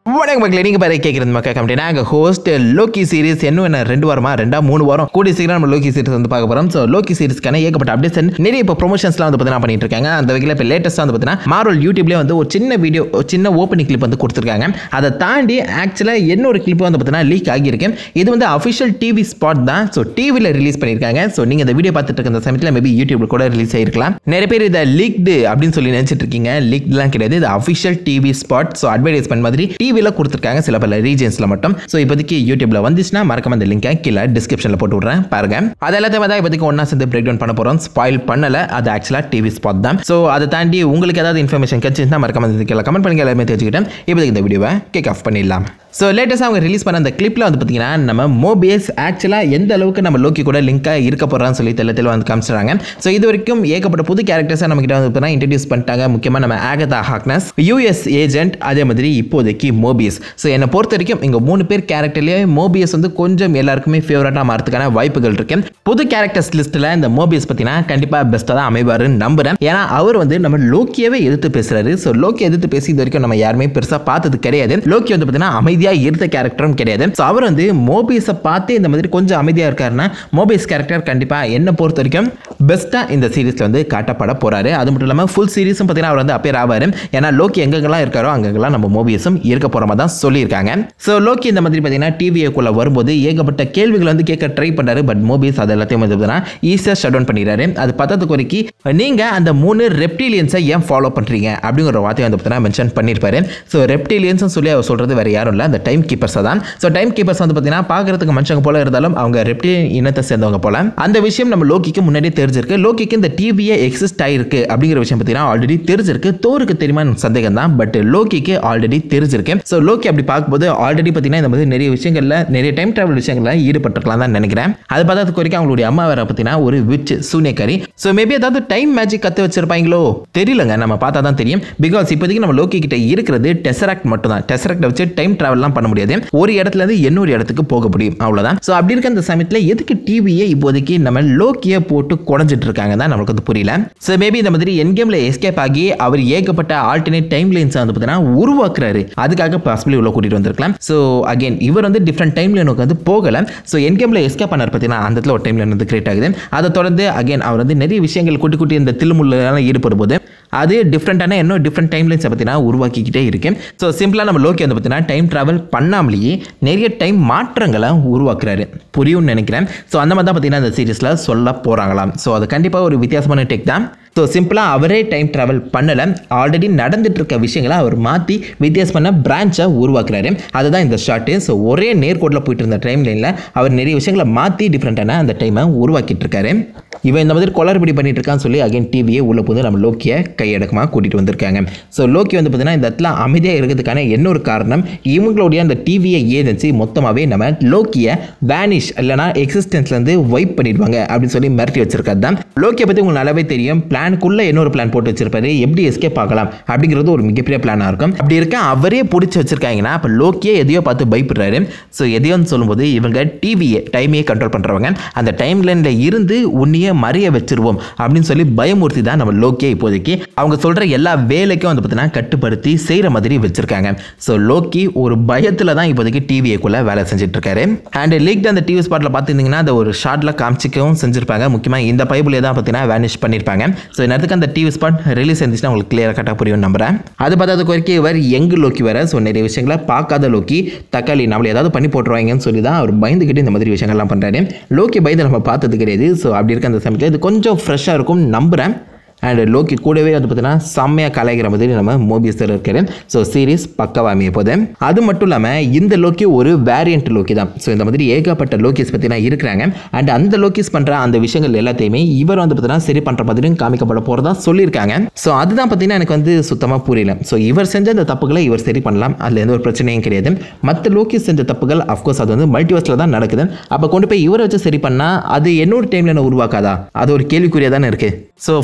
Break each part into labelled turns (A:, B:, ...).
A: வணக்கம் மக்களே நீங்கள் பாரு கேட்குறது மக்கள் கம்பெனி நாங்கள் ஹோஸ்ட் லோக்கி சீரிஸ் இன்னும் என்ன ரெண்டு வாரமா ரெண்டா மூணு வாரம் கூடிய சீக்கிரம் நம்ம லோக்கி சீரிஸ் வந்து பார்க்க போகிறோம் ஸோ லோக்கி சீரிஸ்க்கான ஏகப்பட்ட அப்டேட்ஸ் நிறைய இப்போ ப்ரொமோஷன்ஸ்லாம் வந்து பார்த்தீங்கன்னா பண்ணிட்டு இருக்காங்க அந்த வகையில் இப்போ லேட்டஸ்ட்டாக வந்து பார்த்தீங்கன்னா மாரோல் யூடியூப்லேயே வந்து ஒரு சின்ன வீடியோ சின்ன ஓப்பனிங் கிளிப் வந்து கொடுத்துருக்காங்க அதை தாண்டி ஆக்சுவலாக இன்னொரு கிளிப் வந்து பார்த்தீங்கன்னா லீக் ஆகியிருக்கு இது வந்து அஃபிஷியல் டிவி ஸ்பாட் தான் ஸோ டிவியில் ரிலீஸ் பண்ணியிருக்காங்க ஸோ நீங்கள் இந்த வீடியோ பார்த்துட்டு இருக்க அந்த சமயத்தில் மேபி யூடியூப்ல கூட ரிலீஸ் ஆயிருக்கலாம் நிறைய பேர் இதை லீக்டு அப்படின்னு சொல்லி நினைச்சிட்டு இருக்கீங்க லீக்லாம் கிடையாது இது official TV spot so advertisement மாதிரி டிவியில் கொடுத்துருக்காங்க சில பல ரீஜன்ஸில் மட்டும் ஸோ இப்போதைக்கு யூடியூப்ல வந்துச்சுன்னா மறக்காம அந்த லிங்கை கீழே டிஸ்கிரிப்ஷனில் போட்டு விட்றேன் பாருங்க அது எல்லாத்தையும் தான் இப்போதைக்கு ஒன்றா சேர்ந்து பிரேக் டவுன் பண்ண போகிறோம் ஸ்பாயில் பண்ணல அது ஆக்சுவலாக டிவி ஸ்பாட் தான் ஸோ அதை தாண்டி உங்களுக்கு ஏதாவது இன்ஃபர்மேஷன் கிடைச்சிருந்தா மறக்காம இந்த கீழே கமெண்ட் பண்ணுங்க எல்லாமே தெரிஞ்சுக்கிட்டேன் இப்போதைக்கு இந்த வீடியோவை கிக் ஆஃப் பண்ணிடலாம் ஸோ லேட்டஸ்ட் அவங்க ரிலீஸ் பண்ண அந்த கிளிப்பில் வந்து பார்த்தீங்கன்னா நம்ம மோபியஸ் ஆக்சுவலாக எந்த அளவுக்கு நம்ம லோக்கி கூட லிங்காக இருக்க போகிறான்னு சொல்லி தெல்ல தெளிவாக வந்து காமிச்சிடுறாங்க ஸோ இது வரைக்கும் ஏகப்பட்ட புது கேரக்டர்ஸாக நம்ம கிட்ட வந்து பார்த்தீங்கன்னா இன்ட்ரடியூஸ் பண்ணிட்டாங்க முக்கியமாக நம்ம ஆகதா ஹாக்னஸ் யூஎஸ் ஏஜென்ட் அதே மாதிரி இப்போதைக்கு மோபியஸ் ஸோ என்னை பொறுத்த வரைக்கும் இங்கே மூணு பேர் கேரக்டர்லேயே மோபியஸ் வந்து கொஞ்சம் எல்லாருக்குமே ஃபேவரட்டாக மாறதுக்கான வாய்ப்புகள் இருக்கு புது கேரக்டர்ஸ் லிஸ்ட்டில் இந்த மோபியஸ் பார்த்தீங்கன்னா கண்டிப்பாக பெஸ்ட்டாக தான் அமைவாருன்னு நம்புறேன் ஏன்னா அவர் வந்து நம்ம லோக்கியவே எதிர்த்து பேசுறாரு ஸோ லோக்கி எதிர்த்து பேசி இது வரைக்கும் நம்ம யாருமே பெருசாக பார்த்தது கிடையாது லோக்கி வந்து பார்த்தீங்கன்னா அமைதியாக இருந்த கேரக்டரும் கிடையாது ஸோ அவர் வந்து மோபியஸை பார்த்து இந்த மாதிரி கொஞ்சம் அமைதியாக இருக்காருன்னா மோபியஸ் கேரக்டர் கண்டிப்பாக என்னை பொறுத்த வரைக்கும் பெஸ்ட்டாக இந்த சீரிஸில் வந்து காட்டப்பட போறாரு அது மட்டும் இல்லாமல் ஃபுல் சீரிஸும் பார்த்தீங்கன்னா அவர் வந்து அப்பேர் ஆவார் ஏன்னா லோக்கி எங்கெங்கெல்லாம் இருக்காரோ அங்கெல்லாம் நம்ம மோபியஸும் இருக்க போகிற மாதிரி தான் சொல்லியிருக்காங்க ஸோ லோக்கி இந்த மாதிரி பார்த்தீங்கன்னா டிவிஏக்குள்ளே வரும்போது ஏகப்பட்ட கேள்விகள் வந்து கேட்க ட்ரை பண்ணாரு பட் மோபியஸ் அது எல்லாத்தையும் வந்து பார்த்தீங்கன்னா ஈஸியாக ஷட் டவுன் பண்ணிடுறாரு அது பத்தத்துக்கு வரைக்கும் நீங்கள் அந்த மூணு ரெப்டிலியன்ஸை ஏன் ஃபாலோ பண்ணுறீங்க அப்படிங்கிற ஒரு வார்த்தையை வந்து பார்த்தீங்கன்னா மென்ஷன் பண்ணியிருப்பாரு ஸோ ரெப்டிலியன்ஸ் சொல்லி அவர் சொல்கிறது வேறு யாரும் இல்லை அந்த டைம் கீப்பர்ஸை தான் ஸோ டைம் கீப்பர்ஸ் வந்து பார்த்தீங்கன்னா பார்க்கறதுக்கு மனுஷங்க போல இருந்தாலும் அவங்க ரெப்டிலியன் இனத்தை சேர்ந்தவங்க போல அந்த விஷயம் நம்ம லோக்கிக்கு முன்னாடியே தெரிஞ்சிருக்கு லோக்கிக்கு இந்த டிவியே எக்ஸிஸ்ட் ஆயிருக்கு அப்படிங்கிற விஷயம் பார்த்தீங்கன்னா ஆல்ரெடி தெரிஞ்சிருக்கு தோருக்கு தெரியுமா சந்தேகம் தான் பட் லோக்கிக்கு ஆல்ரெடி தெரிஞ்சிருக்கு ஸோ லோக்கி அப்படி பார்க்கும்போது ஆல்ரெடி பார்த்தீங்கன்னா இந்த மாதிரி நிறைய விஷயங்கள்ல நிறைய டைம் டிராவல் விஷயங்கள்ல ஈடுபட்டிருக்கலாம் தான் நினைக்கிறேன் அது பார்த்ததுக்கு வரைக்கும் அவங்களுடைய அம்மா வேற பார்த்தீங்கன்னா ஒரு விச் சூனியக்காரி ஸோ மேபி ஏதாவது டைம் மேஜிக் கற்று வச்சிருப்பாங்களோ தெரியலங்க நம்ம பார்த்தா தான் தெரியும் பிகாஸ் இப்போதைக்கு நம்ம லோக்கி கிட்ட இருக்கிறது டெசராக்ட் மட்டும் தான் டெசராக்ட் வச்சு டைம் டிராவல்லாம் பண்ண முடியாது ஒரு இடத்துல இருந்து இன்னொரு இடத்துக்கு போக முடியும் அவ்வளவுதான் ஸோ அப்படி இருக்க அந்த சமயத்தில் எதுக்கு டிவியை இப்போதைக்கு நம்ம லோக்கியை போட்டு குறைஞ்சிட்டு இருக்காங்க தான் நமக்கு வந்து புரியல ஸோ மேபி இந்த மாதிரி என் கேம்ல எஸ்கேப் ஆகி அவர் ஏகப்பட்ட ஆல்டர்னேட் டைம் லைன்ஸ் வந்து பார்த்தீங்கன்னா உருவாக்குறாரு அதுக்காக பாசிபிளி உள்ள கூட்டிட்டு வந்திருக்கலாம் ஸோ அகைன் இவர் வந்து டிஃப்ரெண்ட் டைம் லைனுக்கு வந்து போகல ஸோ என் கேம்ல எஸ்கேப் பண்ணார் பார்த்தீங்கன்னா அந்த இடத்துல ஒரு டைம் லைன் வந்து கிரியேட் ஆகுது அதை தொடர்ந்து அகைன் அவர் வந்து நிறைய விஷயங்கள் குட்டி குட்டி இந்த தில்முல்லாம் ஈடுபடும் போது அது டிஃப்ரெண்ட்டான இன்னும் டிஃப்ரெண்ட் டைம் லைன்ஸை பார்த்தீங்கன்னா உருவாக்கிக்கிட்டே இருக்கேன் ஸோ சிம்பிளாக நம்ம லோக்கி வந்து பார்த்தீங்கன்னா டைம் ட்ராவல் பண்ணாமலேயே நிறைய டைம் மாற்றங்களை உருவாக்குறாரு புரியும்னு நினைக்கிறேன் ஸோ அந்த மாதிரி தான் பார்த்தீங்கன்னா இந்த சீரிஸில் சொல்ல போகிறாங்களாம் ஸோ அது கண்டிப்பாக ஒரு வித்தியாசமான டெக் தான் ஸோ சிம்பிளாக அவரே டைம் ட்ராவல் பண்ணலை ஆல்ரெடி நடந்துட்டு இருக்க விஷயங்களை அவர் மாற்றி வித்தியாசமான பிரான்ச்சை உருவாக்குறாரு அதுதான் இந்த ஷார்ட்டு ஸோ ஒரே நேர்கோட்டில் போயிட்டு இருந்த டைம் லைனில் அவர் நிறைய விஷயங்களை மாற்றி டிஃப்ரெண்ட்டான அந்த டைமை உருவாக்கிட்டு இருக்காரு இவன் இந்த மாதிரி கொளறுபடி பண்ணிட்டு இருக்கான்னு சொல்லி அகைன் டிவியே உள்ள போது நம்ம லோக்கியை கையடக்கமாக கூட்டிகிட்டு வந்திருக்காங்க ஸோ லோக்கி வந்து பார்த்தீங்கன்னா இந்த இடத்துல அமைதியாக இருக்கிறதுக்கான இன்னொரு காரணம் இவங்களுடைய அந்த டிவியை ஏஜென்சி மொத்தமாகவே நம்ம லோக்கியை வேனிஷ் இல்லைனா எக்ஸிஸ்டன்ஸ்லேருந்து வைப் பண்ணிடுவாங்க அப்படின்னு சொல்லி மிரட்டி வச்சிருக்காரு தான் லோக்கியை பற்றி உங்களுக்கு நல்லாவே தெரியும் பிளானுக்குள்ளே இன்னொரு பிளான் போட்டு வச்சிருப்பாரு எப்படி எஸ்கேப் ஆகலாம் அப்படிங்கிறது ஒரு மிகப்பெரிய பிளானாக இருக்கும் அப்படி இருக்க அவரே பிடிச்சி வச்சிருக்காங்கன்னா அப்போ லோக்கியே எதையோ பார்த்து பயப்படுறாரு ஸோ எதையோன்னு சொல்லும்போது இவங்க டிவியை டைமையே கண்ட்ரோல் பண்ணுறவங்க அந்த டைம் லைனில் இருந்து உன்னையே மறைய வச்சிருவோம் அப்படின்னு சொல்லி பயமுறுத்தி தான் நம்ம லோக்கியே இப்போதைக்கு அவங்க சொல்கிற எல்லா வேலைக்கும் வந்து பார்த்தீங்கன்னா கட்டுப்படுத்தி செய்கிற மாதிரி வச்சிருக்காங்க ஸோ லோக்கி ஒரு பயத்தில் தான் இப்போதைக்கு டிவிஏக்குள்ளே வேலை செஞ்சுட்டு இருக்காரு அண்ட் லீக் அந்த டிவி ஸ்பாட்டில் பார்த்துருந்தீங்கன்னா அந்த ஒரு ஷார்ட்டில் காமிச்சிக்கவும் செஞ்சிருப்பாங்க முக்கியமாக இந்த பைபிளே தான் பார்த்தீங்கன்னா வேனிஷ் பண்ணியிருப்பாங்க ஸோ நேரத்துக்கு அந்த டிவி ஸ்பாட் ரிலீஸ் இருந்துச்சுன்னா உங்களுக்கு கிளியராக கரெக்டாக புரியும் நம்புறேன் அது பார்த்ததுக்கு வரைக்கும் இவர் எங்கு லோக்கி வர ஸோ நிறைய விஷயங்களை பார்க்காத லோக்கி தக்காளி நம்மளை ஏதாவது பண்ணி போட்டுருவாங்கன்னு சொல்லி தான் அவர் பயந்துக்கிட்டு இந்த மாதிரி விஷயங்கள்லாம் பண்ணுறாரு லோக்கி பயந்து நம்ம பார்த்தது கிடையாது ஸோ அப்படி இருக்க அந்த சமயத்தில் இது கொஞ்சம் ஃப்ரெஷ்ஷாக இருக்கும் நம்புகிறேன் அண்ட் லோக்கி கூடவே வந்து பார்த்தீங்கன்னா செம்மையாக கலாய்க்கிற மாதிரி நம்ம மோபியஸில் இருக்கிறேன் ஸோ சீரிஸ் பக்கவா அமைய போது அது மட்டும் இல்லாமல் இந்த லோக்கி ஒரு வேரியண்ட் லோக்கி தான் ஸோ இந்த மாதிரி ஏகப்பட்ட லோக்கிஸ் பார்த்தீங்கன்னா இருக்கிறாங்க அண்ட் அந்த லோக்கிஸ் பண்ணுற அந்த விஷயங்கள் எல்லாத்தையுமே இவர் வந்து பார்த்தீங்கன்னா சரி பண்ணுற மாதிரியும் காமிக்கப்பட போகிறதா சொல்லியிருக்காங்க ஸோ அதுதான் பார்த்தீங்கன்னா எனக்கு வந்து சுத்தமாக புரியல ஸோ இவர் செஞ்ச அந்த தப்புகளை இவர் சரி பண்ணலாம் அதில் எந்த ஒரு பிரச்சனையும் கிடையாது மற்ற லோக்கிஸ் செஞ்ச தப்புகள் அஃப்கோர்ஸ் அது வந்து மல்டிவர்ஸில் தான் நடக்குது அப்போ கொண்டு போய் இவரை வச்சு சரி பண்ணால் அது என்னோட டைமில் என்ன உருவாக்காதா அது ஒரு கேள்விக்குறியாக தானே இருக்குது ஸோ ஃபார் எக்ஸாம்பிள்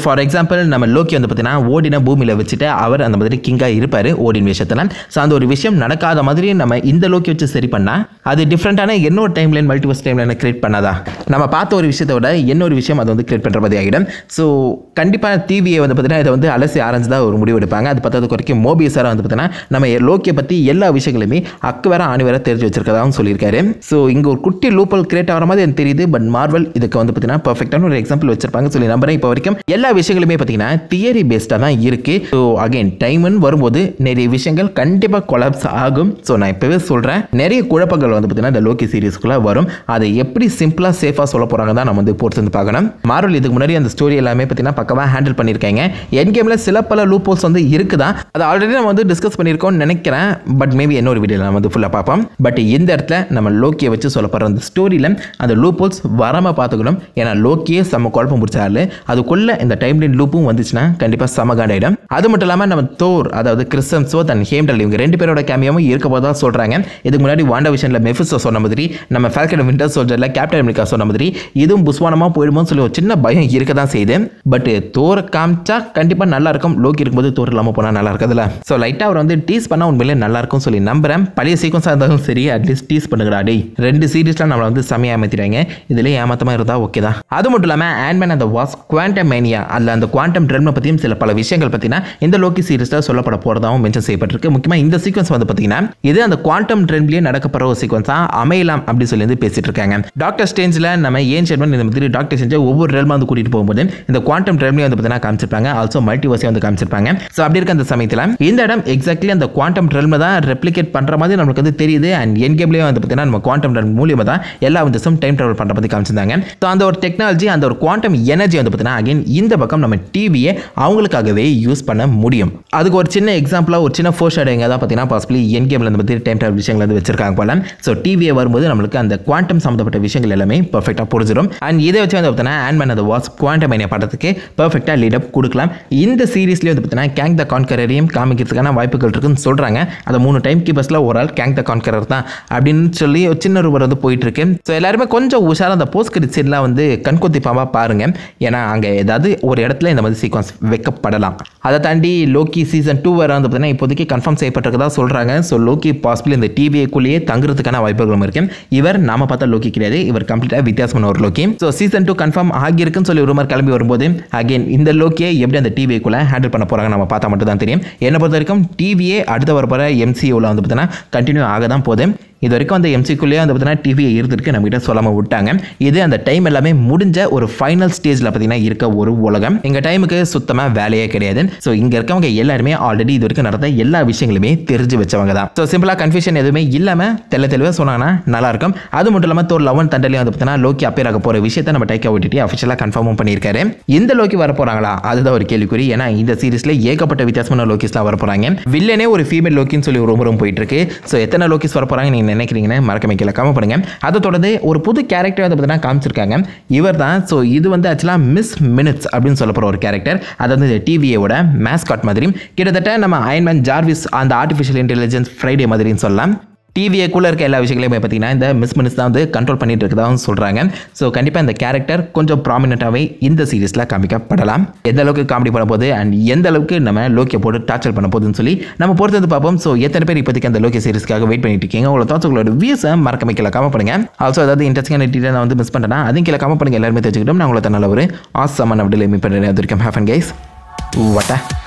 A: எக்ஸாம்பிள் நம்ம லோக்கி வந்து பார்த்தீங்கன்னா ஓடின பூமியில் வச்சுட்டு அவர் அந்த மாதிரி கிங்காக இருப்பார் ஓடின் விஷயத்தில் ஸோ அந்த ஒரு விஷயம் நடக்காத மாதிரி நம்ம இந்த லோக்கி வச்சு சரி பண்ணால் அது டிஃப்ரெண்ட்டான இன்னொரு டைம் லைன் மல்டிவர்ஸ் டைம் லைனை கிரியேட் பண்ணாதா நம்ம பார்த்த ஒரு விஷயத்தை விட இன்னொரு விஷயம் அதை வந்து கிரியேட் பண்ணுற மாதிரி ஆகிடும் ஸோ கண்டிப்பாக டிவியை வந்து பார்த்தீங்கன்னா இதை வந்து அலசி ஆரஞ்சு தான் ஒரு முடிவு எடுப்பாங்க அது பத்தாத குறைக்கும் மோபியஸாக வந்து பார்த்தீங்கன்னா நம்ம லோக்கியை பற்றி எல்லா விஷயங்களுமே அக்கு வேற ஆணி வேற தெரிஞ்சு வச்சிருக்கதாகவும் சொல்லியிருக்காரு ஸோ இங்கே ஒரு குட்டி லூப்பல் கிரியேட் ஆகிற மாதிரி எனக்கு தெரியுது பட் மார்வல் இதுக்கு வந்து பார்த்தீங்கன்னா பர்ஃபெக்டான ஒரு எக்ஸாம்பிள் வச்சிருப்பாங்க சொல்லி நம்புறேன் இப்போ வரைக்கும் எல்லா விஷயங்களுமே பார்த்தீங்கன்னா தியரி பேஸ்டாக தான் இருக்கு ஸோ அகைன் டைம்னு வரும்போது நிறைய விஷயங்கள் கண்டிப்பாக கொலாப்ஸ் ஆகும் ஸோ நான் இப்போவே சொல்கிறேன் நிறைய குழப்பங்கள் வந்து பார்த்தீங்கன்னா இந்த லோக்கி சீரிஸ்க்குள்ளே வரும் அதை எப்படி சிம்பிளாக சேஃபாக சொல்ல போகிறாங்க தான் நம்ம வந்து பொறுத்து வந்து பார்க்கணும் மார்வல் இதுக்கு முன்னாடி அந்த ஸ்டோரி எல்லாமே பார்த்தீங்கன்னா பக்கமாக ஹேண்டில் பண்ணியிருக்காங்க என் கேமில் சில பல லூப் ஹோல்ஸ் வந்து இருக்குதான் அது ஆல்ரெடி நம்ம வந்து டிஸ்கஸ் பண்ணியிருக்கோம்னு நினைக்கிறேன் பட் மேபி இன்னொரு வீடியோவில் நம்ம வந்து ஃபுல்லாக பார்ப்போம் பட் இந்த இடத்துல நம்ம லோக்கியை வச்சு சொல்லப்படுற அந்த ஸ்டோரியில் அந்த லூப் ஹோல்ஸ் வராமல் பார்த்துக்கணும் ஏன்னா லோக்கியே செம்ம குழப்பம் பிடிச்சாரு அதுக்குள்ளே இந்த டைம் லைன் லூப்பும் வந்துச்சுன்னா கண்டிப்பாக செம காண்டாயிடும் அது மட்டும் இல்லாமல் நம்ம தோர் அதாவது கிறிஸ்டம் சோத் அண்ட் ஹேம்டல் இவங்க ரெண்டு பேரோட கேமியாவும் இருக்க போதா சொல்கிறாங்க இதுக்கு முன்னாடி வாண்டா விஷனில் மெஃபிஸோ சொன்ன மாதிரி நம்ம ஃபேல்கன் விண்டர் சோல்ஜரில் கேப்டன் அமெரிக்கா சொன்ன மாதிரி இதுவும் புஸ்வானமாக போயிடுமோன்னு சொல்லி ஒரு சின்ன பயம் இருக்க தான் செய்யுது பட் தோரை காமிச்சா கண்டிப்பாக நல்லா இருக்கும் லோக்கி இருக்கும்போது தோர் இல்லாமல் போனால் நல்லா இருக்காதுல்ல ஸோ லைட்டாக அவர் வந்து டீஸ் பண்ணால் உண்மையிலே நல்லா இருக்கும் சொல்லி நம்புறேன் பழைய சீக்வன்ஸாக இருந்தாலும் சரி அட்லீஸ்ட் டீஸ் பண்ணுங்கடா டேய் ரெண்டு சீரீஸ்லாம் நம்மளை வந்து செமையாக ஏமாத்திடுவாங்க இதில் ஏமாத்தமாக இருந்தால் ஓகே தான் அது மட்டும் இல்லாமல் ஆண்ட்மேன் அந்த வாஸ் குவாண்டம் மேனியா அதில் அந்த குவாண்டம் ட்ரெல்மை பற்றியும் சில பல விஷயங்கள் பற்றினா இந்த லோக்கி சீரிஸில் சொல்லப்பட போகிறதாகவும் மென்ஷன் செய்யப்பட்டிருக்கு முக்கியமாக இந்த சீக்வன்ஸ் வந்து பார்த்தீங்கன்னா இது அந்த குவாண்டம் ட்ரெண்ட்லேயே நடக்கப்படுற ஒரு சீக்வன்ஸாக அமையலாம் அப்படி சொல்லி வந்து பேசிட்டு இருக்காங்க டாக்டர் ஸ்டேஞ்சில் நம்ம ஏன் ஷெட்மன் இந்த மாதிரி டாக்டர் செஞ்ச ஒவ்வொரு ரெல்மா வந்து கூட்டிட்டு போகும்போது இந்த குவாண்டம் ட்ரெண்ட்லேயே வந்து பார்த்தீங்கன்னா காமிச்சிருப்பாங்க ஆல்சோ மல்டிவர்ஸையும் வந்து காமிச்சிருப்பாங்க ஸோ அப்படி இருக்க அந்த சமயத்தில் இந்த இடம் எக்ஸாக்ட்லி அந்த குவாண்டம் ட்ரெல்மை தான் ரெப்ளிகேட் பண்ணுற மாதிரி நமக்கு வந்து தெரியுது அண்ட் என் கேம்லேயே வந்து பார்த்தீங்கன்னா நம்ம குவாண்டம் ட்ரெல் மூலியமாக தான் எல்லா விதத்தும் டைம் ட்ராவல் பண்ணுற பற்றி காமிச்சிருந்தாங்க ஸோ அந்த ஒரு டெக்னாலஜி அந்த ஒரு குவாண்டம் எனர்ஜி வந்து பார்த்தீங்கன்னா அகைன் இந்த பக்கம் நம்ம டிவியை அவங்களுக்காகவே யூஸ் பண்ண முடியும் அதுக்கு ஒரு சின்ன எக்ஸாம்பிளாக ஒரு சின்ன ஃபோர் ஷேடிங் தான் பார்த்தீங்கன்னா பாசிபிளி என் கேமில் இந்த மாதிரி டைம் ட்ராவல் விஷயங்கள் வந்து வச்சிருக்காங்க போல ஸோ டிவியை வரும்போது நம்மளுக்கு அந்த குவாண்டம் சம்மந்தப்பட்ட விஷயங்கள் எல்லாமே பர்ஃபெக்டாக புரிஞ்சிடும் அண்ட் இதை வச்சு வந்து பார்த்தீங்கன்னா ஆண்ட்மேன் அந்த வாஸ் குவாண்டம் மைனிய படத்துக்கு பர்ஃபெக்டாக லீடப் கொடுக்கலாம் இந்த சீரீஸ்லேயே வந்து பார்த்தீங்கன்னா கேங் த கான்கரையும் காமிக்கிறதுக்கான வாய்ப்புகள் இருக்குன்னு சொல்கிறாங்க அந்த மூணு டைம் கீப்பர்ஸில் ஒரு ஆள் கேங் த கான்கரர் தான் அப்படின்னு சொல்லி ஒரு சின்ன ரூபர் வந்து போயிட்டு இருக்கு ஸோ எல்லாருமே கொஞ்சம் உஷாராக அந்த போஸ்ட் கிரெடிட் சீன்லாம் வந்து கண்கொத்தி பாம்பா பாருங்க ஏன்னா அங்கே ஏதாவது ஒரு இடத்துல இந்த மாதிரி சீக்வன்ஸ் வைக்கப்படலாம் அதை தாண்டி லோக்கி சீசன் டூ வர வந்து பார்த்தீங்கன்னா இப்போதைக்கு கன்ஃபார்ம் செய்யப்பட்டிருக்கதா சொல்கிறாங்க ஸோ லோக்கி பாசிபிள் இந்த டிவிக்குள்ளேயே தங்குறதுக்கான வாய்ப்புகளும் இருக்கு இவர் நாம பார்த்தா லோக்கி கிடையாது இவர் கம்ப்ளீட்டாக வித்தியாசமான ஒரு Loki so season two confirm ஆகியிருக்குன்னு சொல்லி ஒரு கிளம்பி வரும்போது அகைன் இந்த லோக்கியை எப்படி அந்த டிவிக்குள்ளே ஹேண்டில் பண்ண போகிறாங்க நம்ம பார்த்தா மட்டும் தான் தெரியும் என்னை பொறுத்த வரைக்கும் டிவியே அடுத்த வர போகிற எம்சியூவில் வந்து பார்த்தீங்கன்னா கண்டினியூ ஆக தான் போகுது இது வரைக்கும் அந்த எம்சிக்குள்ளேயே வந்து பார்த்தீங்கன்னா டிவி இருந்திருக்கு நம்மகிட்ட சொல்லாமல் விட்டாங்க இது அந்த டைம் எல்லாமே முடிஞ்ச ஒரு ஃபைனல் ஸ்டேஜில் பார்த்தீங்கன்னா இருக்க ஒரு உலகம் எங்கள் டைமுக்கு சுத்தமாக வேலையே கிடையாது ஸோ இங்கே இருக்கவங்க எல்லாருமே ஆல்ரெடி இது வரைக்கும் நடந்த எல்லா விஷயங்களுமே தெரிஞ்சு வச்சவங்க தான் ஸோ சிம்பிளாக கன்ஃபியூஷன் எதுவுமே இல்லாமல் தெல்ல தெளிவாக சொன்னாங்கன்னா நல்லா இருக்கும் அது மட்டும் இல்லாமல் தோர் லவன் தண்டலையும் வந்து பார்த்தீங்கன்னா லோக்கி அப்பேர் ஆக போகிற விஷயத்தை நம்ம டைக்கா விட்டுட்டு அஃபிஷியலாக கன்ஃபார்மும் பண்ணியிருக்காரு இந்த லோக்கி வர போகிறாங்களா அதுதான் ஒரு கேள்விக்குறி ஏன்னா இந்த சீரிஸில் ஏகப்பட்ட வித்தியாசமான லோக்கிஸ்லாம் வர போகிறாங்க வில்லனே ஒரு ஃபீமேல் லோக்கின்னு சொல்லி ஒரு ரொம்ப போயிட்டு இருக்கு ஸோ எத்தனை லோக்கிஸ் வர போகிறாங்க நீங்கள் நினைக்கிறீங்கன்னு மறக்க கீழே கமெண்ட் பண்ணுங்க அதை தொடர்ந்து ஒரு புது கேரக்டர் வந்து பார்த்தீங்கன்னா காமிச்சிருக்காங்க இவர் தான் ஸோ இது வந்து ஆக்சுவலாக மிஸ் மினிட்ஸ் அப்படின்னு சொல்ல போகிற ஒரு கேரக்டர் அதாவது இந்த டிவியோட மேஸ்காட் மாதிரி கிட்டத்தட்ட நம்ம அயன்மேன் ஜார்விஸ் அந்த ஆர்டிஃபிஷியல் இன்டெலிஜென்ஸ் ஃப்ரைடே மாதிரின்னு சொல்லலாம் டிவிஏக்குள்ளே இருக்க எல்லா விஷயங்களையுமே பார்த்தீங்கன்னா இந்த மிஸ் மினிட்ஸ் தான் வந்து கண்ட்ரோல் பண்ணிட்டு இருக்கதாகவும் சொல்கிறாங்க ஸோ கண்டிப்பாக இந்த கேரக்டர் கொஞ்சம் ப்ராமினெண்ட்டாகவே இந்த சீரிஸில் காமிக்கப்படலாம் எந்த அளவுக்கு காமெடி பண்ண போகுது அண்ட் எந்த அளவுக்கு நம்ம லோக்கியை போட்டு டார்ச்சர் பண்ண போகுதுன்னு சொல்லி நம்ம பொறுத்து வந்து பார்ப்போம் ஸோ எத்தனை பேர் இப்போதைக்கு அந்த லோக்கி சீரிஸ்க்காக வெயிட் பண்ணிட்டு இருக்கீங்க உங்களோட தாட்ஸ் உங்களோட வியூஸை மறக்காம கீழே காம பண்ணுங்க ஆல்சோ ஏதாவது இன்ட்ரெஸ்டிங்கான டீட்டெயில் நான் வந்து மிஸ் பண்ணிட்டேன்னா அதையும் கீழே காம பண்ணுங்க எல்லாருமே தெரிஞ்சுக்கிட்டோம் நான் உங்களை நல்ல ஒரு ஆசமான விடலை மீட் பண்ணுறேன் அது வரைக்கும் ஹேஃபன் கைஸ் வட்டா